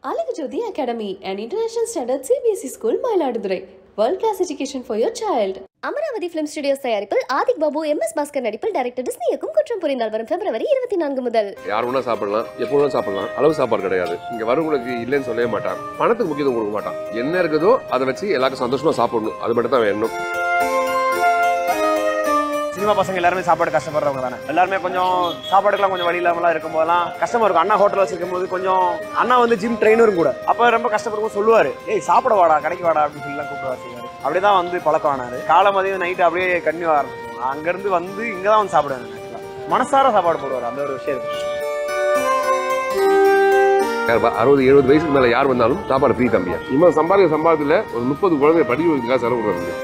Alagajodi Academy, an international standard CBSE school, Mailaduthurai. World class education for your child. Amaravathi film studios தயாரிப்பில் Adhik Babu M S Bhaskar நடிப்பில் director Disney இயக்கும் குற்றம் புரிந்தால் வரும் பிப்ரவரி இருபத்தி நான்கு முதல் யார் வேணா சாப்பிடலாம் எப்போ வேணா சாப்பிடலாம் அளவு சாப்பாடு கிடையாது இங்க வரவங்களுக்கு இல்லைன்னு சொல்லவே மாட்டான் பணத்துக்கு முக்கியத்துவம் கொடுக்க மாட்டான் என்ன இருக்குதோ அதை வச்சு எல்லாருக்கும் சந்தோஷமா சாப்பிடணும் அது மட்டும் தான் வேணும் சினிமா பசங்க எல்லாருமே சாப்பாடு கஷ்டப்படுறவங்க தானே எல்லாருமே கொஞ்சம் சாப்பாடுக்கெல்லாம் கொஞ்சம் வழி இல்லாமலாம் இருக்கும்போதெல்லாம் கஷ்டமா இருக்கும் அண்ணா ஹோட்டல் வச்சிருக்கும் போது கொஞ்சம் அண்ணா வந்து ஜிம் ட்ரெயினரும் கூட அப்ப ரொம்ப கஷ்டப்படும் சொல்லுவாரு ஏய் சாப்பிட வாடா கடைக்கு வாடா அப்படின்னு சொல்லி கூப்பிடுவார் செய்வாரு அப்படிதான் வந்து பழக்கம் ஆனாரு காலை மதியம் நைட்டு அப்படியே கன்னியூ ஆரம்பிச்சோம் அங்க இருந்து வந்து இங்க தான் வந்து சாப்பிடுவேன் actually. மனசார சாப்பாடு போடுவார் அந்த ஒரு விஷயம் இருக்கு. அறுபது எழுபது வயசுக்கு மேல யார் வந்தாலும் சாப்பாடு ஃப்ரீ தம்பியா இவன் சம்பாதிக்க சம்பாதத்துல ஒரு முப்பது குழந்தை படிக்க வைக்கிறதுக்காக செலவு பண்ணுறாங்க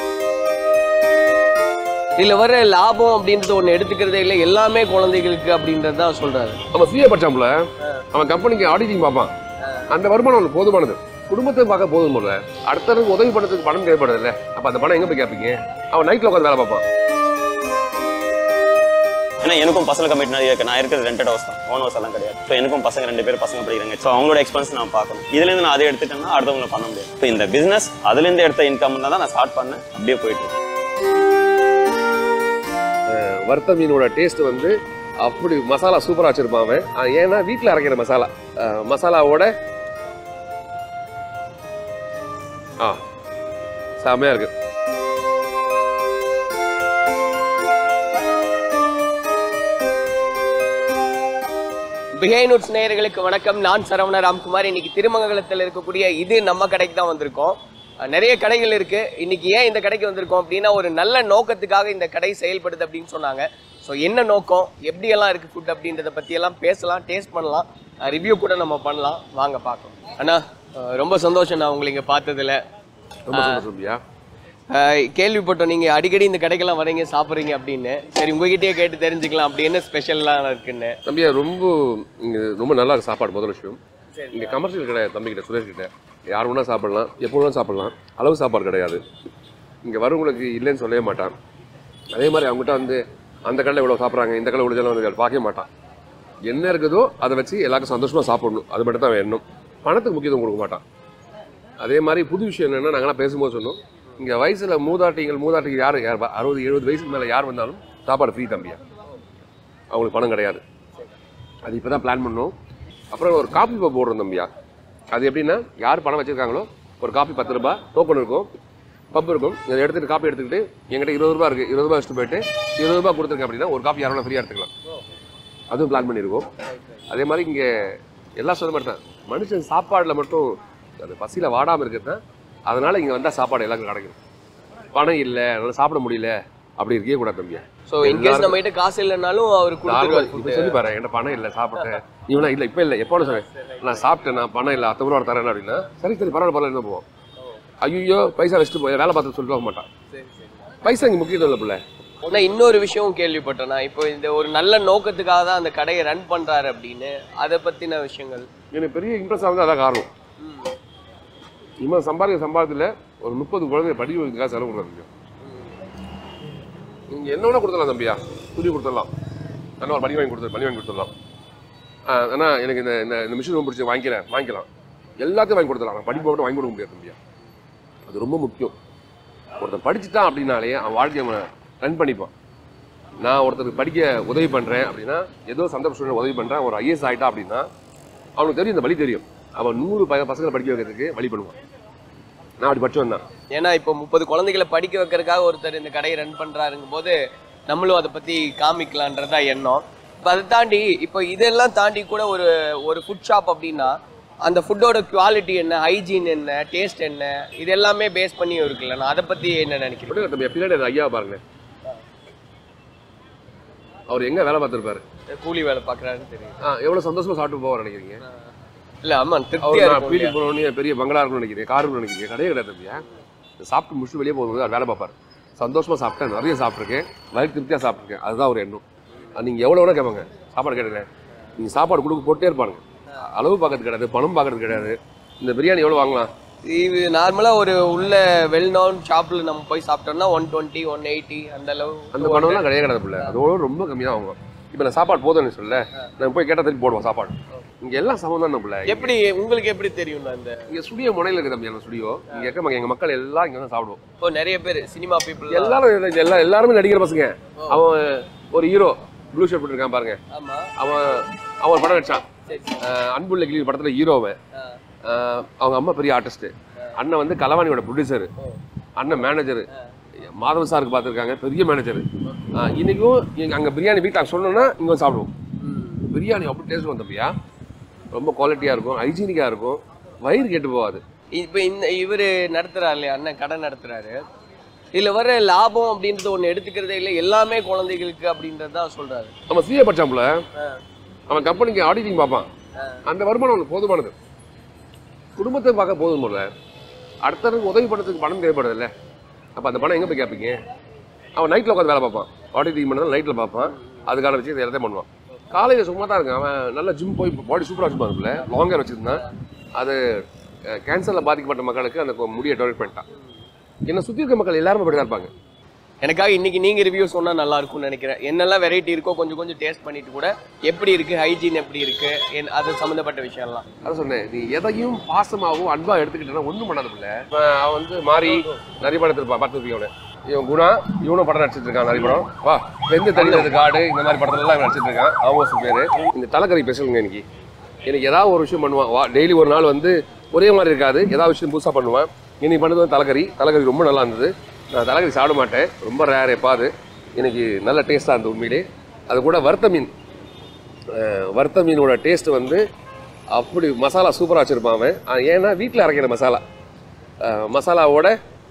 இதுல வர லாபம் அப்படின்றது ஒண்ணு எடுத்துக்கிறதே இல்லை எல்லாமே குழந்தைகளுக்கு அப்படின்றது தான் சொல்றாரு அவன் சிஏ படிச்சான்ல அவன் கம்பெனிக்கு ஆடிட்டிங் பார்ப்பான் அந்த வருமானம் அவனுக்கு போதுமானது குடும்பத்தை பார்க்க போதும் போல அடுத்தவங்க உதவி பண்ணுறதுக்கு பணம் தேவைப்படுது இல்ல அப்ப அந்த பணம் எங்க போய் கேட்பீங்க அவன் நைட்ல உட்காந்து வேலை பார்ப்பான் ஏன்னா எனக்கும் பசங்க கமிட் நிறைய இருக்கு நான் இருக்கிறது ரெண்டட் ஹவுஸ் தான் ஓன் ஹவுஸ் எல்லாம் கிடையாது ஸோ எனக்கும் பசங்க ரெண்டு பேர் பசங்க படிக்கிறாங்க ஸோ அவங்களோட எக்ஸ்பென்ஸ் நான் பார்க்கணும் இதுலேருந்து நான் அதை எடுத்துட்டேன்னா அடுத்தவங்களை பண்ண முடியாது இப்போ இந்த பிஸ்னஸ் அதுலேருந்து எடுத்த இன்கம் தான் நான் ஸ்டார்ட் பண்ணேன் அப்படியே போயிட்டு இருக்கு வறுத்த மீனோட டேஸ்ட் வந்து அப்படி மசாலா சூப்பரா வச்சிருப்பான் அவன் அது ஏன்னா வீட்டில் அரைக்கிற மசாலா அஹ் மசாலாவோட ஆ செமையா இருக்கு பிஹைனுட்ஸ் நேயர்களுக்கு வணக்கம் நான் சரவண ராம்குமார் இன்னைக்கு திருமங்கலத்தில் இருக்கக்கூடிய இது நம்ம கடைக்கு தான் வந்திருக்கோம் அஹ் நிறைய கடைகள் இருக்கு இன்னைக்கு ஏன் இந்த கடைக்கு வந்திருக்கோம் அப்படின்னா ஒரு நல்ல நோக்கத்துக்காக இந்த கடை செயல்படுது அப்படின்னு சொன்னாங்க ஸோ என்ன நோக்கம் எப்படியெல்லாம் இருக்கு ஃபுட் அப்படின்றத பத்தி எல்லாம் பேசலாம் டேஸ்ட் பண்ணலாம் ரிவ்யூ கூட நம்ம பண்ணலாம் வாங்க பார்க்கலாம் அண்ணா அஹ் ரொம்ப சந்தோஷம் நான் உங்களை இங்க பார்த்ததுல ரொம்ப சந்தோஷம் ஐயா அஹ் கேள்விப்பட்டோம் நீங்க அடிக்கடி இந்த கடைக்கெல்லாம் வரீங்க சாப்பிட்றீங்க அப்படின்னு சரி உங்ககிட்டயே கேட்டு தெரிஞ்சுக்கலாம் அப்படி என்ன ஸ்பெஷல்லாம் இருக்குன்னு தம்பியா ரொம்ப இங்க ரொம்ப நல்லா இருக்கு சாப்பாடு முதல் விஷயம் இங்க கமர்ஷியல் கிடையாது தம்பி கிட்ட சுரேஷ் கிட்ட யார் வேணா சாப்பிடலாம் எப்போ வேணா சாப்பிடலாம் அளவு சாப்பாடு கிடையாது இங்க வரவங்களுக்கு இல்லைன்னு சொல்லவே மாட்டான் அதே மாதிரி அவங்ககிட்ட வந்து அந்த கடையில் இவ்வளோ சாப்பிட்றாங்க இந்த கடையில் இவ்வளோ வந்து பார்க்கவே மாட்டான் என்ன இருக்குதோ அதை வச்சு எல்லாருக்கும் சந்தோஷமா சாப்பிடணும் அது மட்டும் தான் வேணும் பணத்துக்கு முக்கியத்துவம் கொடுக்க மாட்டான் அதே மாதிரி புது விஷயம் என்னன்னா நாங்களாம் பேசும்போது சொன்னோம் இங்கே வயசில் மூதாட்டிகள் மூதாட்டிகள் யார் யார் வ- அறுபது எழுபது வயசுக்கு மேலே யார் வந்தாலும் சாப்பாடு ஃப்ரீ தம்பியா அவங்களுக்கு பணம் கிடையாது அது இப்போ தான் பிளான் பண்ணோம் அப்புறம் ஒரு காப்பி பப் போடுறோம் தம்பியா அது எப்படின்னா யார் பணம் வச்சிருக்காங்களோ ஒரு காப்பி பத்து ரூபாய் டோக்கன் இருக்கும் பப் இருக்கும் இதை எடுத்துட்டு காப்பி எடுத்துக்கிட்டு என்கிட்ட இருபது ரூபா இருக்குது இருபது ரூபா வச்சுட்டு போயிட்டு இருபது ரூபா கொடுத்துருங்க அப்படின்னா ஒரு காப்பி யாரும் ஃப்ரீயாக எடுத்துக்கலாம் அதுவும் பிளான் பண்ணியிருக்கோம் அதே மாதிரி இங்கே எல்லாம் சொல்ல மாதிரி தான் மனுஷன் சாப்பாடில் மட்டும் அது பசியில் வாடாமல் இருக்கிறது தான் அதனால இங்கே வந்தால் சாப்பாடு எல்லாருக்கும் கிடைக்கும் பணம் இல்லை அதனால சாப்பிட முடியல அப்படி இருக்கவே கூடாது தம்பியா ஸோ இன்கேஸ் நம்ம கிட்ட காசு இல்லைனாலும் அவர் கொடுத்துருவாரு இப்ப சொல்லி பாரு என்கிட்ட பணம் இல்லை சாப்பிட்டேன் இவனா இல்லை இப்போ இல்லை எப்போ சொன்னேன் நான் சாப்பிட்டேன் நான் பணம் இல்லை அத்தனை ரூபா தரேன் அப்படின்னா சரி சரி பரவாயில்ல பரவாயில்ல என்ன போவோம் ஐயோ பைசா வச்சுட்டு போய் வேலை பார்த்து சொல்லிட்டு போக மாட்டான் பைசா இங்கே முக்கியத்துவம் இல்லை பிள்ளை ஆனா இன்னொரு விஷயம் கேள்விப்பட்டேன் நான் இப்போ இந்த ஒரு நல்ல நோக்கத்துக்காக தான் அந்த கடையை ரன் பண்றாரு அப்படின்னு அதை பத்தின விஷயங்கள் எனக்கு பெரிய இம்ப்ரெஸ் ஆகுது அதான் காரணம் இவன் சம்பாதிக்க சம்பாதத்தில் ஒரு முப்பது குழந்தைய படிக்க வைக்கிறதுக்காக செலவு பண்ணுறாங்க நீங்க என்ன வேணா கொடுத்துடலாம் தம்பியா துணி கொடுத்துடலாம் நல்லா ஒரு பணி வாங்கி கொடுத்து பணி வாங்கி கொடுத்துடலாம் ஆனா எனக்கு இந்த இந்த இந்த மிஷின் ரொம்ப பிடிச்சி வாங்கிக்கிறேன் வாங்கிக்கலாம் எல்லாத்தையும் வாங்கி கொடுத்துடலாம் நான் படிப்பு மட்டும் வாங்கி கொடுக்க முடியாது தம்பியா அது ரொம்ப முக்கியம் ஒருத்தன் படிச்சுட்டான் அப்படின்னாலே அவன் வாழ்க்கையை அவன் ரன் பண்ணிப்பான் நான் ஒருத்தருக்கு படிக்க உதவி பண்றேன் அப்படின்னா ஏதோ சந்தர்ப்ப சூழ்நிலை உதவி பண்றேன் ஒரு ஐஏஎஸ் ஆயிட்டா அப்படின்னா அவனுக்கு தெரியும் இந்த வழி தெரியும் அவன் நூறு ப- பசங்களை படிக்க வைக்கிறதுக்கு வழி பண்ணுவான் நான் அப்படி படிச்சவன் தான் ஏன்னா இப்போ முப்பது குழந்தைகளை படிக்க வைக்கிறதுக்காக ஒருத்தர் இந்த கடையை ரன் பண்றாருங்கும் போது நம்மளும் அதை பத்தி காமிக்கலான்றதா எண்ணம் இப்போ அதை தாண்டி இப்போ இதெல்லாம் தாண்டி கூட ஒரு ஒரு ஃபுட் ஷாப் அப்படின்னா அந்த ஃபுட்டோட குவாலிட்டி என்ன ஹைஜீன் என்ன டேஸ்ட் என்ன இது எல்லாமே பேஸ் பண்ணி இருக்குல்ல நான் அதை பத்தி என்ன நினைக்கிறேன் அப்படியே தம்பி பின்னாடி அந்த ஐயாவை பாருங்க அவர் எங்க வேலை பார்த்திருப்பாரு கூலி வேலை பார்க்குறாருன்னு தெரியும் ஆ, எவ்வளவு சந்தோஷமா சாப்பிட்டு போவார் நினைக்கிறீங்க இல்ல ஆமா அவர் திருப்தியா நான் இருக்கும் பீடி இல்லையா? போனோடனே பெரிய பங்களா இருக்கும்னு நினைக்கிறேன் கார் இருக்கும்னு நினைக்கிறேன் கிடையாது கிடையாது தம்பியா இந்த சாப்பிட்டு முடிச்சுட்டு வெளியே போகும்போது அவர் வேலை பார்ப்பார் சந்தோஷமா சாப்பிட்டேன் நிறைய சாப்பிட்ருக்கேன் வயிறு திருப்தியா சாப்பிட்ருக்கேன் அதுதான் ஒரு எண்ணம் அது நீங்க எவ்வளோ வேணா கேட்பாங்க சாப்பாடு கேட்டேன் நீங்க சாப்பாடு கொடுக்க போட்டே இருப்பாங்க அளவு பார்க்கறது கிடையாது பணம் பார்க்கறது கிடையாது இந்த பிரியாணி எவ்வளோ வாங்கலாம் இது நார்மலா ஒரு உள்ள வெல் நோன் ஷாப்ல நம்ம போய் சாப்பிட்டோம்னா ஒன் டுவெண்ட்டி ஒன் எயிட்டி அந்த அளவு அந்த பணம்லாம் கிடையாது கிடையாது பிள்ளை அதோட ரொம்ப கம்மியாக வாங்குவோம் இப்போ நான் சாப்பாடு போதும்னு சொல்ல நான் போய் கேட்டால் திருப்பி போடுவோம் சாப்பாடு இங்கே எல்லாம் சமம் தான் நம்மள எப்படி உங்களுக்கு எப்படி தெரியும் அந்த இங்கே ஸ்டுடியோ முனையில் இருக்குது தம்பி அந்த ஸ்டுடியோ இங்கே இருக்க எங்கள் மக்கள் எல்லாம் இங்கே தான் சாப்பிடுவோம் இப்போ நிறைய பேர் சினிமா பீப்புள் எல்லாரும் இது- எல்லா எல்லாருமே நடிக்கிற பசங்க அவன் ஒரு ஹீரோ ப்ளூ ஷர்ட் போட்டுருக்கான் பாருங்க ஆமா அவன் அவன் ஒரு படம் நடிச்சான் சரி சரி அஹ் அன்புள்ள கிளி படத்தில் ஹீரோவன் ஆ. அஹ் அவங்க அம்மா பெரிய ஆர்டிஸ்ட் அண்ணன் வந்து கலவாணியோட ப்ரொடியூசர் அண்ணன் மேனேஜர் மாதவ சாருக்கு பார்த்துருக்காங்க பெரிய மேனேஜர் இன்னைக்கும் எங்க அங்கே பிரியாணி வீட்டில் சொன்னோன்னா இங்கே வந்து சாப்பிடுவோம் பிரியாணி அப்படி டேஸ்ட் வரும் தம்பியா ரொம்ப குவாலிட்டியாக இருக்கும் ஹைஜீனிக்காக இருக்கும் வயிறு கெட்டு போகாது இப்போ இந்த இவர் நடத்துறாரு இல்லையா அண்ணன் கடை நடத்துறாரு இதுல வர லாபம் அப்படின்றது ஒண்ணு எடுத்துக்கிறதே இல்லை எல்லாமே குழந்தைகளுக்கு அப்படின்றது தான் சொல்றாரு நம்ம சிஏ படிச்சாப்புல அவன் கம்பெனிக்கு ஆடிட்டிங் பார்ப்பான் அந்த வருமானம் அவனுக்கு போதுமானது குடும்பத்தை பார்க்க போதும் போல அடுத்தவருக்கு உதவி பண்ணுறதுக்கு பணம் தேவைப்படுதுல்ல அப்போ அந்த பணம் எங்கே போய் கேட்பீங்க அவன் நைட்டில் உட்காந்து வேலை பார்ப்பான் ஆடிட்டிங் பண்ணதான் நைட்டில் பார்ப்பான் அதுக்கான விஷயத்தை எல்லாத்தையும் பண்ணுவான் காலையில் சும்மா தான் இருக்கான் அவன் நல்ல ஜிம் போய் பாடி சூப்பராக வச்சுப்பாருல லாங்கர் வச்சுருந்தான் அது கேன்சரில் பாதிக்கப்பட்ட மக்களுக்கு அந்த முடியை டெவலப் பண்ணிட்டான் என்னை சுற்றி இருக்க மக்கள் எல்லாருமே அப்படி தான் இருப்பாங்க எனக்காக இன்னைக்கு நீங்க ரிவ்யூ சொன்னா நல்லா இருக்கும்னு நினைக்கிறேன் என்னெல்லாம் வெரைட்டி இருக்கோ கொஞ்சம் கொஞ்சம் டேஸ்ட் பண்ணிட்டு கூட எப்படி இருக்கு ஹைஜீன் எப்படி இருக்கு என்- அது சம்மந்தப்பட்ட விஷயம்லாம் அதான் சொன்னேன் நீ எதையும் பாசமாகவும் அன்பா எடுத்துக்கிட்டேன்னா ஒன்றும் பண்ணாத பிள்ளை இப்போ அவன் வந்து மாறி நிறைய படம் எடுத்திருப்பான் பார்த்துருப்பீங்க அவனை இவன் குணா இவனும் படம் நடிச்சிட்டு இருக்கான் நிறைய படம் வா வெந்து தண்ணி காடு இந்த மாதிரி படத்துல எல்லாம் இவன் நடிச்சிட்டு இருக்கான் ஆமோஸ் பேரு இந்த தலைக்கறி பேசுங்க இன்னைக்கு எனக்கு ஏதாவது ஒரு விஷயம் பண்ணுவான் வா டெய்லி ஒரு நாள் வந்து ஒரே மாதிரி இருக்காது ஏதாவது விஷயம் புதுசாக பண்ணுவான் இன்னைக்கு பண்ணது வந்து தலைக்கறி தலைக்கறி ரொம்ப நல்லா இருந்தது நான் தலைக்கறி சாப்பிட மாட்டேன் ரொம்ப ரேர் எப்பாது எனக்கு நல்ல டேஸ்ட்டாக இருந்தது உண்மையிலே அது கூட வறுத்த மீன் அஹ் வறுத்த மீனோட டேஸ்ட் வந்து அப்படி மசாலா சூப்பராக வச்சுருப்பான் அவன் அது ஏன்னா வீட்டில் அரைக்கிற மசாலா அஹ் மசாலாவோட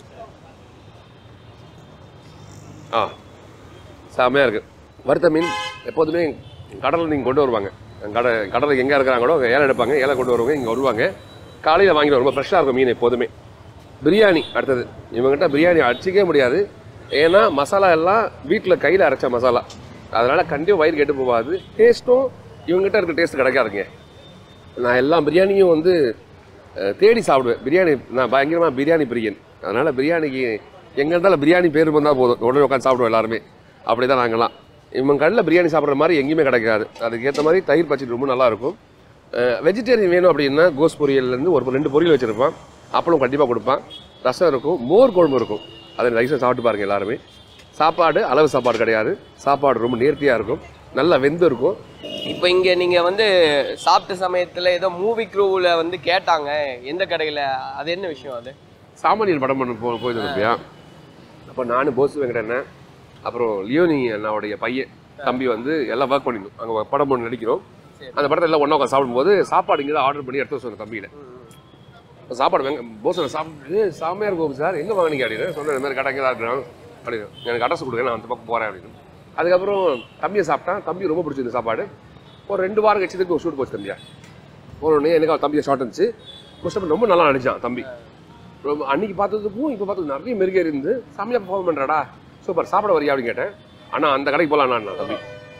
ஆ செம்மையாக இருக்குது வறுத்த மீன் எப்போதுமே கடலில் நீங்கள் கொண்டு வருவாங்க கடை கடலில் எங்கே இருக்கிறாங்களோ அங்கே ஏலை எடுப்பாங்க ஏலை கொண்டு வருவாங்க இங்கே வருவாங்க காலையில் வாங்கிட்டு ரொம்ப ஃப்ரெஷ்ஷாக இருக்கும் மீன் எப்போதுமே பிரியாணி அடுத்தது இவங்ககிட்ட பிரியாணி அடிச்சிக்கவே முடியாது ஏன்னா மசாலா எல்லாம் வீட்டில் கையில் அரைச்ச மசாலா அதனால் கண்டிப்பாக வயிறு கெட்டு போகாது டேஸ்ட்டும் இவங்ககிட்ட இருக்க டேஸ்ட் கிடைக்காதுங்க நான் எல்லா பிரியாணியும் வந்து அஹ், தேடி சாப்பிடுவேன் பிரியாணி நான் பயங்கரமாக பிரியாணி பிரியன் அதனால் பிரியாணிக்கு எங்கே இருந்தாலும் பிரியாணி பேர் வந்தால் போதும் உடனே உட்காந்து சாப்பிடுவோம் எல்லாருமே அப்படி தான் நாங்களாம் இவங்க கடையில் பிரியாணி சாப்பிட்ற மாதிரி எங்கேயுமே கிடைக்காது அதுக்கேற்ற மாதிரி தயிர் பச்சடி ரொம்ப நல்லாயிருக்கும் வெஜிடேரியன் வேணும் அப்படின்னா கோஸ் பொரியல்லேருந்து ஒரு ரெண்டு பொரியல் வச்சுருப்பான் அப்பளம் கண்டிப்பாக கொடுப்பான் ரசம் இருக்கும் மோர் குழம்பு இருக்கும் அதை ரைஸை சாப்பிட்டு பாருங்கள் எல்லாருமே சாப்பாடு அளவு சாப்பாடு கிடையாது சாப்பாடு ரொம்ப நேர்த்தியாக இருக்கும் நல்லா வெந்து இருக்கும் இப்போ இங்க நீங்க வந்து சாப்பிட்ட சமயத்துல ஏதோ மூவி க்ரூவில் வந்து கேட்டாங்க எந்த கடையில அது என்ன விஷயம் அது சாமானியன் படம் பண்ண போ போயிருந்திருப்பியா அப்போ நானும் போஸ் வெங்கடண்ணன் அப்புறம் லியோனி அண்ணாவுடைய பையன் தம்பி வந்து எல்லாம் ஒர்க் பண்ணிருந்தோம் அங்கே படம் பண்ணி நடிக்கிறோம் அந்த படத்தை எல்லாம் ஒன்றா உட்காந்து சாப்பிடும்போது சாப்பாடு இங்கே தான் ஆர்டர் பண்ணி எடுத்து வச்சு தம்பியில இப்போ சாப்பாடு வெங்க போஸில் சாப்பிட்டு சாமையாக இருக்கும் சார் எங்கே வாங்கினீங்க அப்படின்னு சொன்னேன் இந்த மாதிரி கடை இங்கே தான் இருக்கிறான் அப்படின்னு எனக்கு அட்ரஸ் கொடுங்க நான் அந்த பக்கம் போகிறேன் அப்படின்னு அதுக்கப்புறம் தம்பியை சாப்பிட்டான் தம்பி ரொம்ப பிடிச்சிருந்த சாப்பாடு ஒரு ரெண்டு வாரம் கழிச்சு திருப்பி ஒரு ஷூட் போச்சு தம்பியா போனோடனே எனக்கு அவன் தம்பியை ஷார்ட் இருந்துச்சு கஷ்டப்பட்டு ரொம்ப நல்லா நடிச்சான் தம்பி ரொம்ப அன்னைக்கு பார்த்ததுக்கும் இப்போ பார்த்தது நிறைய மெருகேறி இருந்து செம்மையாக பர்ஃபார்ம் பண்ணுறாடா சூப்பர் சாப்பிட வரியா அப்படின்னு கேட்டேன் ஆனால் அந்த கடைக்கு போகலாம் நான் தம்பி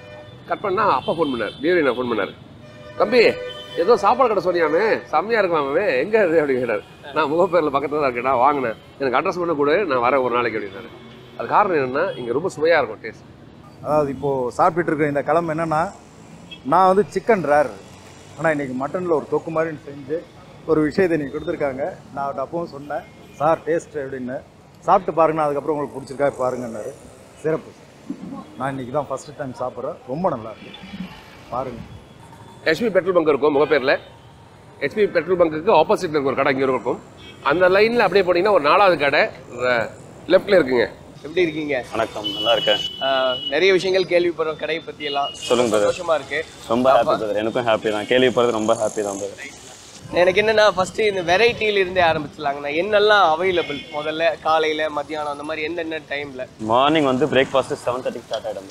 கட் பண்ணா அப்பா ஃபோன் பண்ணார் பிஹேவி நான் ஃபோன் பண்ணார் தம்பி ஏதோ சாப்பாடு கடை சொன்னியாமே செம்மையாக இருக்கலாமே எங்கே இது அப்படின்னு கேட்டார் நான் முகப்பேரில் பக்கத்தில் தான் இருக்கேன் வாங்கினேன் எனக்கு அட்ரஸ் பண்ண கூட நான் வரேன் ஒரு நாளைக்கு அப்படின்னாரு அது காரணம் என்னன்னா இங்கே ரொம்ப சுவையாக இருக்கும் டேஸ்ட் அதாவது இப்போது சாப்பிட்டுட்டு இருக்கிற இந்த கிழமை என்னென்னா நான் வந்து சிக்கன் ரேர் ஆனால் இன்றைக்கி மட்டனில் ஒரு தொக்கு மாதிரி செஞ்சு ஒரு விஷயத்தை நீங்கள் கொடுத்துருக்காங்க நான் அவர்கிட்ட அப்பவும் சொன்னேன் சார் டேஸ்ட் அப்படின்னு சாப்பிட்டு பாருங்கண்ணா அதுக்கப்புறம் உங்களுக்கு பிடிச்சிருக்கா பாருங்கன்னாரு சிறப்பு நான் இன்றைக்கி தான் ஃபஸ்ட்டு டைம் சாப்பிட்றேன் ரொம்ப நல்லா இருக்கு பாருங்கள் ஹெச்பி பெட்ரோல் பங்க் இருக்கும் முகப்பேரில் ஹெச்பி பெட்ரோல் பங்குக்கு ஆப்போசிட்டில் இருக்க ஒரு கடை இங்கே இருக்கும் அந்த லைனில் அப்படியே போனீங்கன்னா ஒரு நாலாவது கடை லெஃப்டில் இருக்குங்க எப்படி இருக்கீங்க வணக்கம் நல்லா இருக்கேன் ஆஹ் நிறைய விஷயங்கள் கேள்விப்படுறோம் கடையை பத்தி எல்லாம் சொல்லுங்க brother. சந்தோஷமா இருக்கு ரொம்ப ஹாப்பி பிரதர் எனக்கும் ஹாப்பி தான் கேள்விப்படுறது ரொம்ப ஹாப்பி தான் பிரதர் எனக்கு என்னன்னா ஃபர்ஸ்ட் இந்த வெரைட்டில இருந்தே ஆரம்பிச்சிடலாங்கண்ணா என்னெல்லாம் அவைலபிள் முதல்ல காலையில மத்தியானம் அந்த மாதிரி என்னென்ன டைம்ல மார்னிங் வந்து பிரேக்ஃபாஸ்ட் செவன் தேர்ட்டிக்கு ஸ்டார்ட் ஆகிடும்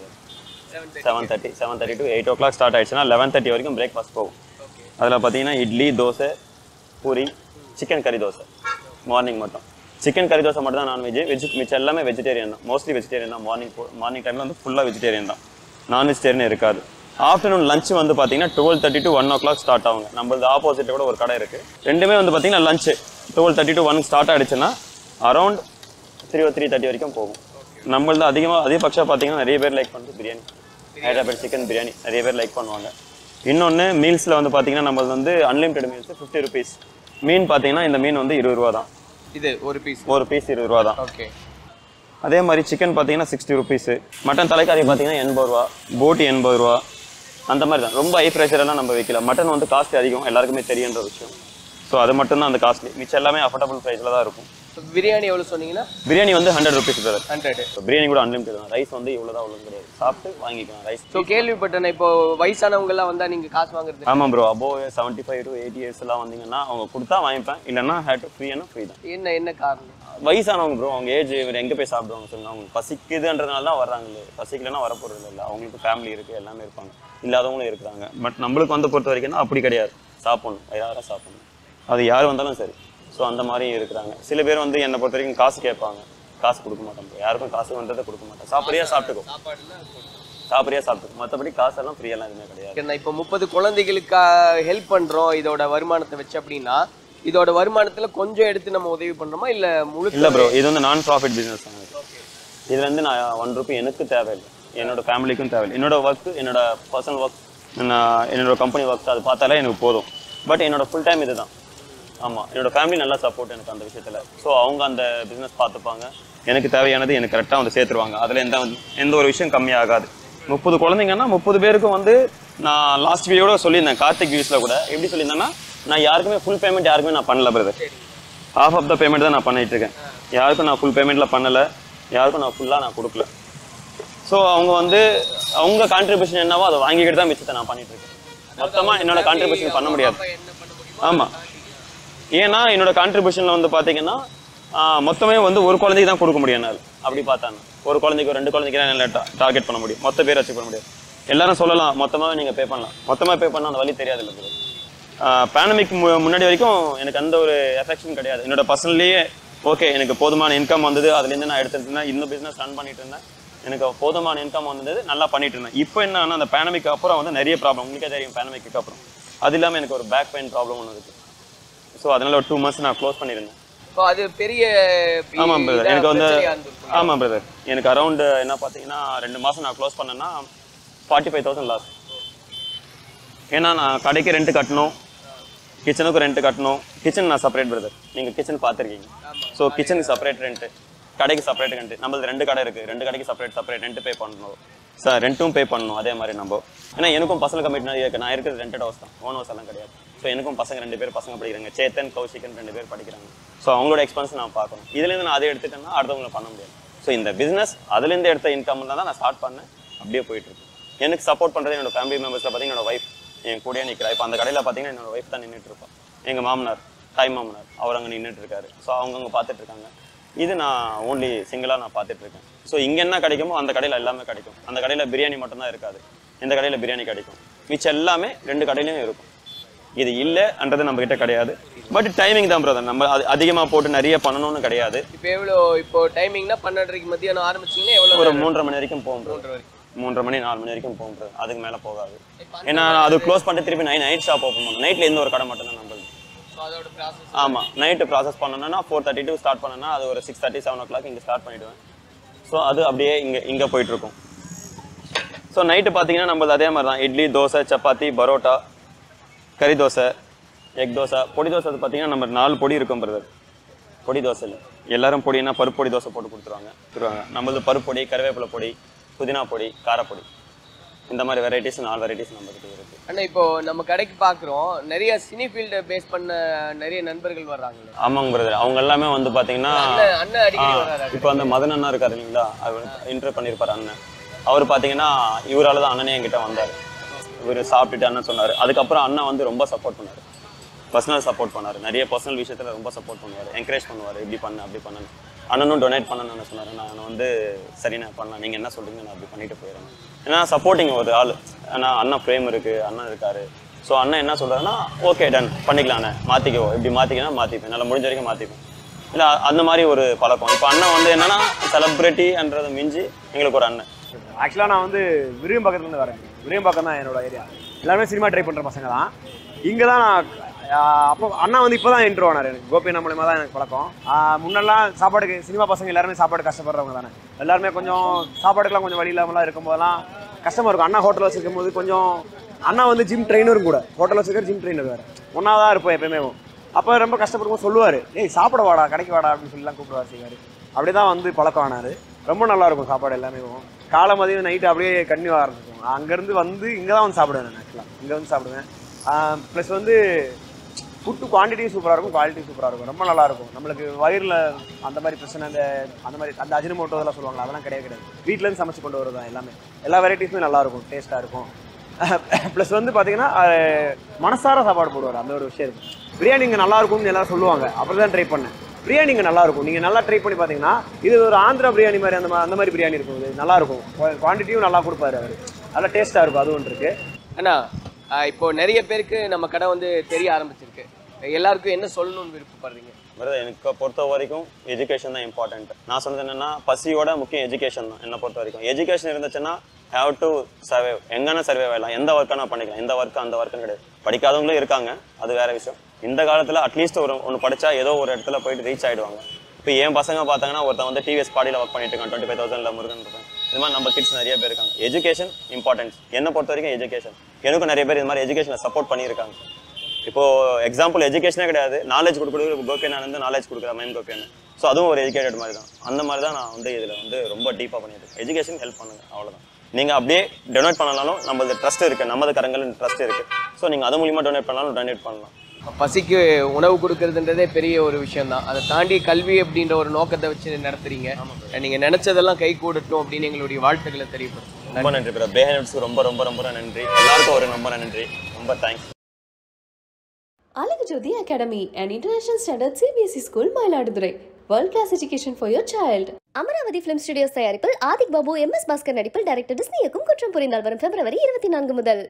seven thirty seven thirty to eight o'clock start ஆயிடுச்சுன்னா லெவன் தேர்ட்டி வரைக்கும் பிரேக்ஃபாஸ்ட் போகும் அதில் பார்த்தீங்கன்னா இட்லி தோசை பூரி சிக்கன் கறி தோசை மார்னிங் மட்டும் சிக்கன் கறி தோசை மட்டும் தான் நான்வெஜ் வெஜ் மிச்சம் எல்லாமே வெஜிடேரியன் தான் மோஸ்ட்லி வெஜிடேரியன் தான் மார்னிங் மார்னிங் டைமில் வந்து ஃபுல்லாக வெஜிடேரியன் தான் நான் வெஜிடேரியன் இருக்காது ஆஃப்டர்நூன் லஞ்ச் வந்து பார்த்தீங்கன்னா twelve thirty to one o'clock start ஆகுங்க நம்மளது ஆப்போசிட்டில் கூட ஒரு கடை இருக்குது ரெண்டுமே வந்து பார்த்தீங்கன்னா lunch twelve thirty to one start ஆயிடுச்சுன்னா around three oh three thirty வரைக்கும் போகும் நம்மளது அதிகமாக அதிகபட்சம் பார்த்தீங்கன்னா நிறைய பேர் லைக் பண்ணுறது பிரியாணி ஹைதராபாத் சிக்கன் பிரியாணி நிறைய பேர் லைக் பண்ணுவாங்க இன்னொன்று மீல்ஸில் வந்து பார்த்தீங்கன்னா நம்ம வந்து அன்லிமிட்டெட் மீல்ஸ் ஃபிஃப்டி ருபீஸ் மீன் பார்த்தீங்கன்னா இந்த மீன் வந்து இருபது ரூபா தான் இது ஒரு பீஸ் ஒரு பீஸ் இருபது ரூபா தான் ஓகே அதே மாதிரி சிக்கன் பார்த்தீங்கன்னா சிக்ஸ்டி ருபீஸு மட்டன் தலைக்கறி பார்த்தீங்கன்னா எண்பது ரூபா போட்டி எண்பது ரூபா அந்த மாதிரி தான் ரொம்ப ஹை ப்ரெஷரெல்லாம் நம்ம வைக்கல மட்டன் வந்து காஸ்ட் அதிகம் எல்லாருக்குமே தெரியுன்ற விஷயம் ஸோ அது மட்டும்தான் அந்த காஸ்ட்லி மிச்சம் எல்லாமே அஃபோர்டபுள் ப்ரைஸில் தான் இருக்கும் பிரியாணி எவ்வளவு சொன்னீங்கன்னா பிரியாணி வந்து ஹண்ட்ரட் ருபீஸ் பிரதர் ஹண்ட்ரட் இப்போ பிரியாணி கூட அன்லிமிட்டட் தான் ரைஸ் வந்து இவ்வளோ தான் அவ்வளோ கிடையாது சாப்பிட்டு வாங்கிக்கலாம் ரைஸ் ஸோ கேள்விப்பட்டேன் இப்போ வயசானவங்க எல்லாம் வந்தா நீங்க காசு வாங்குறது ஆமாம் bro above seventy five to eighty years எல்லாம் வந்தீங்கன்னா அவங்க கொடுத்தா வாங்கிப்பேன் இல்லைன்னா ஹேட் ஃப்ரீனா ஃப்ரீ தான் என்ன என்ன காரணம் வயசானவங்க ப்ரோ அவங்க ஏஜ் இவர் எங்கே போய் சாப்பிடுவாங்க சொல்லுங்க அவங்க பசிக்குதுன்றதுனால தான் வர்றாங்களே பசிக்கலைன்னா வர போகிறது இல்லை அவங்களுக்கு ஃபேமிலி இருக்குது எல்லாமே இருப்பாங்க இல்லாதவங்களும் இருக்கிறாங்க பட் நம்மளுக்கு வந்து பொறுத்த வரைக்கும் அப்படி கிடையாது சாப்பிடணும் வயிறார சாப்பிடணும் அது யார் வந்தாலும் சரி ஸோ அந்த மாதிரி இருக்கிறாங்க சில பேர் வந்து என்னை பொறுத்த வரைக்கும் காசு கேட்பாங்க காசு கொடுக்க மாட்டோம் bro. யாருக்கும் காசு வந்ததை கொடுக்க மாட்டேன் சாப்பிட்றியா சாப்பிட்டுக்கோ சாப்பிட்றியா சாப்பிட்டுக்கோ மற்றபடி காசெல்லாம் ஃப்ரீயெல்லாம் எதுவுமே கிடையாது நான் இப்போ முப்பது குழந்தைகளுக்கு ஹெல்ப் பண்றோம் இதோட வருமானத்தை வச்சு அப்படின்னா இதோட வருமானத்துல கொஞ்சம் எடுத்து நம்ம உதவி பண்றோமா இல்ல முழு இல்லை ப்ரோ இது வந்து நான் ப்ராஃபிட் பிஸ்னஸ் தான் இது. இதுல இருந்து நான் ஒன் ருபி எனக்கு தேவையில்லை என்னோட ஃபேமிலிக்கும் தேவையில்லை என்னோட ஒர்க் என்னோட பர்சனல் ஒர்க் நான் என்னோட கம்பெனி ஒர்க் அது பார்த்தாலே எனக்கு போதும் பட் என்னோட ஃபுல் டைம் இதுதான் ஆமாம் என்னோட ஃபேமிலி நல்லா சப்போர்ட் எனக்கு அந்த விஷயத்தில் ஸோ அவங்க அந்த பிஸ்னஸ் பார்த்துப்பாங்க எனக்கு தேவையானது எனக்கு கரெக்டாக வந்து சேர்த்துருவாங்க அதில் எந்த எந்த ஒரு விஷயம் கம்மியாகாது முப்பது குழந்தைங்கன்னா முப்பது பேருக்கும் வந்து நான் லாஸ்ட் வீடியோட சொல்லியிருந்தேன் கார்த்திக் வியூஸில் கூட எப்படி சொல்லியிருந்தேன்னா நான் யாருக்குமே ஃபுல் பேமெண்ட் யாருக்குமே நான் பண்ணல brother half of the payment தான் நான் பண்ணிட்டு இருக்கேன் யாருக்கும் நான் ஃபுல் பேமெண்ட்ல பண்ணல யாருக்கும் நான் ஃபுல்லாக நான் கொடுக்கல ஸோ அவங்க வந்து அவங்க கான்ட்ரிபியூஷன் என்னவோ அதை வாங்கிக்கிட்டு தான் மிச்சத்தை நான் பண்ணிட்டு இருக்கேன் மொத்தமாக என்னோட கான்ட்ரிபியூஷன் பண்ண முடியாது ஆமாம் ஏன்னா என்னோட கான்ட்ரிபியூஷனில் வந்து பார்த்தீங்கன்னா ஆஹ், மொத்தமே வந்து ஒரு குழந்தைக்கு தான் கொடுக்க முடியும் என்னால் அப்படி பார்த்தாங்க ஒரு குழந்தைக்கு ஒரு ரெண்டு குழந்தைக்கு தான் என்னால் டார்கெட் பண்ண முடியும் மொத்த பேர் அச்சீவ் பண்ண முடியாது எல்லாரும் சொல்லலாம் மொத்தமாக நீங்கள் பே பண்ணலாம் மொத்தமாக பே பண்ணால் அந்த வழி தெரியாது இல்லை பேண்டமிக் முன்னாடி வரைக்கும் எனக்கு அந்த ஒரு எஃபெக்ஷன் கிடையாது என்னோட பர்சனலியே ஓகே எனக்கு போதுமான இன்கம் வந்தது அதுலேருந்து நான் எடுத்துட்டு இருந்தேன் இந்த பிஸ்னஸ் ரன் பண்ணிட்டு இருந்தேன் எனக்கு போதுமான இன்கம் வந்தது நல்லா பண்ணிட்டு இருந்தேன் இப்போ என்னன்னா அந்த பேண்டமிக் அப்புறம் வந்து நிறைய ப்ராப்ளம் உங்களுக்கே தெரியும் பேண்டமிக்கு அப்புறம் அது இல்லாமல் எனக்கு ஒரு பேக் பெயின் ப்ராப்ளம் ஒன்று இருக்குது ஸோ அதனால ஒரு டூ மந்த்ஸ் நான் க்ளோஸ் பண்ணியிருந்தேன் இப்போ அது பெரிய ஆமாம் பிரதர் இதா எனக்கு வந்து பிரச்சனையா இருந்திருக்கும். ஆமாம் பிரதர் எனக்கு அரௌண்ட் என்ன பார்த்தீங்கன்னா ரெண்டு மாதம் நான் க்ளோஸ் பண்ணேன்னா ஃபார்ட்டி ஃபைவ் தௌசண்ட் லாஸ் ஏன்னா நான் கடைக்கு ரெண்ட் கட்டணும் கிச்சனுக்கு ரெண்ட் கட்டணும் கிச்சன் நான் செப்பரேட் பிரதர் நீங்கள் கிச்சன் பார்த்துருக்கீங்க ஸோ கிச்சனுக்கு செப்பரேட் ரெண்ட்டு கடைக்கு செப்பரேட் ரெண்ட் நம்மளது ரெண்டு கடை இருக்குது ரெண்டு கடைக்கு செப்பரேட் செப்பரேட் ரெண்ட் பே பண்ணணும் சார் ரெண்ட்டும் பே பண்ணணும் அதே மாதிரி நம்ம ஏன்னா எனக்கும் பசங்க கமிட்னா இருக்கு நான் இருக்கிறது ரெண்டட் ஹவுஸ் தான் ஓன் ஹவுஸ் எல்லாம் கிடையாது ஸோ எனக்கும் பசங்க ரெண்டு பேர் பசங்க படிக்கிறாங்க சேத்தன் கௌஷிகன் ரெண்டு பேர் படிக்கிறாங்க ஸோ அவங்களோட எக்ஸ்பென்ஸ் நான் பார்க்கணும் இதுலேருந்து நான் அதை எடுத்துட்டேன்னா அடுத்தவங்களை பண்ண முடியாது ஸோ இந்த பிஸ்னஸ் அதுலேருந்து எடுத்த இன்கம் தான் நான் ஸ்டார்ட் பண்ணேன் அப்படியே போயிட்டு இருக்கு எனக்கு சப்போர்ட் பண்ணுறது என்னோட ஃபேமிலி மெம்பர்ஸில் பார்த்தீங்கன்னா என்னோட ஒய்ஃப் என் கூடயே நிற்கிறா இப்போ அந்த கடையில் பார்த்தீங்கன்னா என்னோட ஒய்ஃப் தான் நின்றுட்டு இருப்பா எங்கள் மாமனார் தாய் மாமனார் அவர் அங்கே நின்றுட்டு இருக்காரு ஸோ அவங்க அங்கே பார்த்துட்டு இருக்காங்க இது நான் ஓன்லி சிங்கிளாக நான் பார்த்துட்டு இருக்கேன் ஸோ இங்கே என்ன கிடைக்குமோ அந்த கடையில் எல்லாமே கிடைக்கும் அந்த கடையில் பிரியாணி மட்டும்தான் இருக்காது இந்த கடையில் பிரியாணி கிடைக்கும் மிச்சம் எல்லாமே ரெண்டு கடையிலையும் இருக்கும் இது இல்லைன்றது நம்ம கிட்ட கிடையாது பட் டைமிங் தான் பிரதர் நம்ம அது அதிகமாக போட்டு நிறைய பண்ணணும்னு கிடையாது இப்போ எவ்வளோ இப்போ டைமிங்னா பன்னெண்டரைக்கு மத்தியானம் ஆரம்பிச்சீங்கன்னா எவ்வளோ ஒரு மூன்றரை மணி வரைக்கும் போகும் bro. மூன்றரை வரைக்கும். மூன்றரை மணி நாலு மணி வரைக்கும் போகும் bro. அதுக்கு மேலே போகாது ஏன்னா அது க்ளோஸ் பண்ணிட்டு திருப்பி நைட் நைட் ஷாப் ஓப்பன் பண்ணும் நைட்டில் எந்த ஒரு கடை மட்டும் தான் நம்மளுக்கு So அதோட ப்ராசஸ் ஆமாம் நைட்டு ப்ராசஸ் பண்ணணும்னா ஃபோர் தேர்ட்டி டூ ஸ்டார்ட் பண்ணனா அது ஒரு six thirty seven o'clock இங்கே ஸ்டார்ட் பண்ணிவிடுவேன் ஸோ அது அப்படியே இங்கே இங்கே போயிட்டுருக்கும் ஸோ நைட்டு பார்த்தீங்கன்னா நம்மளது அதே மாதிரி தான் இட்லி தோசை சப்பாத்தி பரோட்டா கறி தோசை எக் தோசை பொடி தோசை அது பார்த்தீங்கன்னா நம்ம நாலு பொடி இருக்கும் பிரதர் பொடி தோசை இல்லை எல்லாரும் பொடினா பருப்பு பொடி தோசை போட்டு கொடுத்துருவாங்க கொடுத்துருவாங்க நம்மளது பருப்பு பொடி கருவேப்பிலை பொடி புதினா பொடி காரப்பொடி இந்த மாதிரி வெரைட்டிஸ் நாலு வெரைட்டிஸ் நம்மகிட்ட இருக்குது அண்ணா இப்போ நம்ம கடைக்கு பார்க்குறோம் நிறைய சினி ஃபீல்டை பேஸ் பண்ண நிறைய நண்பர்கள் வர்றாங்களே ஆமாங்க பிரதர் அவங்க எல்லாமே வந்து பார்த்தீங்கன்னா அண்ணன் அண்ணன் அடிக்கடி வர்றாரு இப்போ அந்த மதன் அண்ணா இருக்காரு இல்லைங்களா அவர் இன்டர்வியூ பண்ணியிருப்பார் அண்ணன் அவர் பார்த்தீங்கன்னா இவரால தான் அண்ணனே என்கிட்ட வந்தார் இவர் சாப்பிட்டுட்டு அண்ணன் சொன்னார் அதுக்கப்புறம் அண்ணன் வந்து ரொம்ப சப்போர்ட் பண்ணார் பர்சனல் சப்போர்ட் பண்ணார் நிறைய பர்சனல் விஷயத்தில் ரொம்ப சப்போர்ட் பண்ணுவார் என்கரேஜ் பண்ணுவார் இப்படி பண்ணு அப்படி பண்ணு அண்ணனும் டொனேட் பண்ணணும்னு சொன்னார் நான் வந்து சரி நான் பண்ணேன் நீங்கள் என்ன சொல்றீங்க நான் அப்படி பண்ணிட்டு போயிடுறேன் ஏன்னா சப்போர்ட்டிங் ஒரு ஆள் ஏன்னா அண்ணன் ஃப்ரேம் இருக்குது அண்ணன் இருக்காரு ஸோ அண்ணன் என்ன சொல்றாருன்னா ஓகே டன் பண்ணிக்கலாம் அண்ணன் மாற்றிக்கோ இப்படி மாற்றிக்கினா மாற்றிப்பேன் நல்லா முடிஞ்ச வரைக்கும் மாற்றிப்பேன் இல்லை அந்த மாதிரி ஒரு பழக்கம் இப்போ அண்ணன் வந்து என்னன்னா செலிப்ரிட்டின்றதை மிஞ்சி எங்களுக்கு ஒரு அண்ணன் ஆக்சுவலாக நான் வந்து விரும்பக்கத்துலேருந்து வரேன் விரும்பக்கம் தான் என்னோட ஏரியா எல்லாருமே சினிமா ட்ரை பண்ணுற பசங்க தான் இங்கே தான் நான் ஆஹ் அப்போ அண்ணா வந்து இப்போ தான் இன்ட்ரோ ஆனார் எனக்கு கோபி அண்ணா மூலயமா தான் எனக்கு பழக்கம் ஆஹ் முன்னெல்லாம் சாப்பாடுக்கு சினிமா பசங்க எல்லாருமே சாப்பாடு கஷ்டப்படுறவங்க தானே எல்லாருமே கொஞ்சம் சாப்பாடுக்கெல்லாம் கொஞ்சம் வழி இல்லாமலாம் இருக்கும்போதெல்லாம் கஷ்டமாக இருக்கும் அண்ணா ஹோட்டல் வச்சிருக்கும் போது கொஞ்சம் அண்ணா வந்து ஜிம் ட்ரெயினரும் கூட ஹோட்டல் வச்சிருக்கிற ஜிம் ட்ரெயினர் வேறு ஒன்றா தான் இருப்போம் எப்பயுமே அப்போ ரொம்ப கஷ்டப்படும்போது சொல்லுவார் ஏய் சாப்பிட வாடா கடைக்கு வாடா அப்படின்னு சொல்லிலாம் கூப்பிடுவார் செய்வார் அப்படி தான் வந்து பழக்கம் ஆனார் ரொம்ப நல்லா இருக்கும் சாப்பாடு எல்லாமே காலை மதியம் நைட்டு அப்படியே கன்னியூ ஆரம்பிச்சிருக்கும் அங்கேருந்து வந்து இங்கே தான் வந்து சாப்பிடுவேன் நான் ஆக்சுவலாக இங்கே வந்து சாப்பிடுவேன் ப்ளஸ் வந்து ஃபுட்டு குவான்டிட்டியும் சூப்பராக இருக்கும் குவாலிட்டி சூப்பராக இருக்கும் ரொம்ப நல்லா இருக்கும் நம்மளுக்கு வயிறில் அந்த மாதிரி பிரச்சனை அந்த அந்த மாதிரி அந்த அஜினமோட்டோ இதெல்லாம் சொல்லுவாங்க அதெல்லாம் கிடையவே கிடையாது வீட்டிலேருந்து சமைச்சு கொண்டு வரது தான் எல்லாமே எல்லா வெரைட்டிஸுமே நல்லா இருக்கும் டேஸ்ட்டாக இருக்கும் ப்ளஸ் வந்து பார்த்தீங்கன்னா அஹ், மனசார சாப்பாடு போடுவார் அந்த ஒரு விஷயம் இருக்கும் பிரியாணி இங்கே நல்லா இருக்கும்னு எல்லாரும் சொல்லுவாங்க அப்புறம் தான் ட்ரை பண்ணேன் பிரியாணி இங்கே நல்லா இருக்கும் நீங்கள் நல்லா ட்ரை பண்ணி பார்த்தீங்கன்னா இது ஒரு ஆந்திரா பிரியாணி மாதிரி அந்த மா- அந்த மாதிரி பிரியாணி இருக்கும் இது நல்லா இருக்கும் குவான்டிட்டியும் நல்லா கொடுப்பாரு அவர் நல்லா டேஸ்ட்டாக இருக்கும் அது ஒன்று இருக்குது அண்ணா ஆஹ் இப்போ நிறைய பேருக்கு நம்ம கடை வந்து தெரிய ஆரம்பிச்சிருக்கு எல்லாருக்கும் என்ன சொல்லணும்னு விருப்பப்படுறீங்க வருது எனக்கு பொறுத்த வரைக்கும் எஜுகேஷன் தான் இம்பார்ட்டன்ட் நான் சொன்னது என்னன்னா பசியோட முக்கியம் எஜுகேஷன் தான் என்னை பொறுத்த வரைக்கும் எஜுகேஷன் இருந்துச்சுன்னா ஹேவ் டு சர்வே எங்கன்னா சர்வே ஆகலாம் எந்த ஒர்க்காக பண்ணிக்கலாம் எந்த ஒர்க்கு அந்த ஒர்க்குன்னு கிடையாது படிக்காதவங்களும் இருக்காங்க அது வேற விஷயம் இந்த காலத்தில் அட்லீஸ்ட் ஒரு ஒன்று படிச்சா ஏதோ ஒரு இடத்துல போயிட்டு ரீச் ஆயிடுவாங்க இப்போ என் பசங்க பார்த்தாங்கன்னா ஒருத்தன் வந்து டிவிஎஸ் பாடியில் ஒர்க் பண்ணிட்டு இருக்கான் டுவெண்ட்டி ஃபைவ் தௌசண்ட்ல முருகன் இருக்கான் இது மாதிரி நம்ம கிட்ஸ் நிறைய பேர் இருக்காங்க எஜுகேஷன் இம்பார்ட்டன்ஸ் என்னை பொறுத்த வரைக்கும் எஜுகேஷன் எனக்கும் நிறைய பேர் இது மாதிரி எஜுகேஷனை சப்போர்ட் பண்ணியிருக்காங்க இப்போ எக்ஸாம்பிள் எஜுகேஷனே கிடையாது நாலேஜ் கொடுக்குறது கோபியனானந்து வந்து நாலேஜ் கொடுக்குற மைம் கோபியன் ஸோ அதுவும் ஒரு எஜுகேட்டட் மாதிரி தான் அந்த மாதிரி தான் நான் வந்து இதில் வந்து ரொம்ப டீப்பாக பண்ணியிருக்கேன் எஜுகேஷன் ஹெல்ப் பண்ணுங்க அவ்வளோதான் நீங்கள் அப்படியே டொனேட் பண்ணலாலும் நம்மளது ட்ரஸ்ட் இருக்குது நமது கரங்கள் ட்ரஸ்ட் இருக்குது ஸோ நீங்கள் அது மூலியமாக டொனேட் பண்ணாலும் டொனேட் பண்ணலாம் பசிக்கு உணவு கொடுக்கறதுன்றதே பெரிய ஒரு விஷயம் தான் அதை தாண்டி கல்வி அப்படின்ற ஒரு நோக்கத்தை வச்சு நடத்துறீங்க நீங்க நினைச்சதெல்லாம் கை கூடட்டும் அப்படின்னு எங்களுடைய வாழ்த்துக்களை தெரியப்படுத்தும் ரொம்ப நன்றி ப்ரோ பேஹனட்ஸ்க்கு ரொம்ப ரொம்ப ரொம்ப நன்றி எல்லாருக்கும் ஒரு ரொம்ப நன்றி ரொம்ப thanks Azhagu Jothi academy and international standard CBSE school Mayiladuthurai world class education for your child Amaravathi film studios தயாரிப்பில் ஆதிக் பாபு எம் எஸ் பாஸ்கர் நடிப்பில் டைரக்டர் டிஸ்னி இயக்கும் குற்றம் புரிந்தால் வரும் பிப்ரவரி இருபத்தி நான்கு முதல்